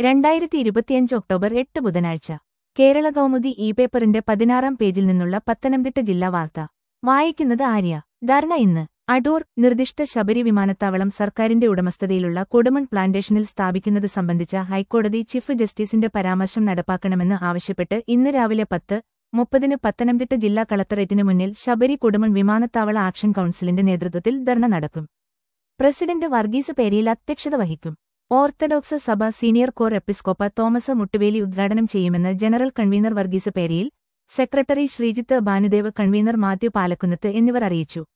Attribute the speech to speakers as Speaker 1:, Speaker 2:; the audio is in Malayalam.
Speaker 1: രണ്ടായിരത്തി ഇരുപത്തിയഞ്ച് ഒക്ടോബർ എട്ട് ബുധനാഴ്ച കേരള കൗമുദി ഇ പേപ്പറിന്റെ പതിനാറാം പേജിൽ നിന്നുള്ള പത്തനംതിട്ട ജില്ലാ വാർത്ത വായിക്കുന്നത് ആര്യ ധർണ ഇന്ന് അടൂർ നിർദ്ദിഷ്ട ശബരി വിമാനത്താവളം സർക്കാരിന്റെ ഉടമസ്ഥതയിലുള്ള കൊടുമൺ പ്ലാന്റേഷനിൽ സ്ഥാപിക്കുന്നത് സംബന്ധിച്ച ഹൈക്കോടതി ചീഫ് ജസ്റ്റിസിന്റെ പരാമർശം നടപ്പാക്കണമെന്ന് ആവശ്യപ്പെട്ട് ഇന്ന് രാവിലെ പത്ത് മുപ്പതിന് പത്തനംതിട്ട ജില്ലാ കളക്ടറേറ്റിന് മുന്നിൽ ശബരി കൊടുമൺ വിമാനത്താവള ആക്ഷൻ കൌൺസിലിന്റെ നേതൃത്വത്തിൽ ധർണ നടക്കും പ്രസിഡന്റ് വർഗീസ് പേരിയിൽ അധ്യക്ഷത വഹിക്കും ഓർത്തഡോക്സ് സഭ senior cor episcopa Thomas Muttuveli ഉദ്ഘാടനം ചെയ്യുമെന്ന് general convener Varghese Periyil secretary Sreejith Bhanudev convener Mathew Palakkunnath എന്നിവർ അറിയിച്ചു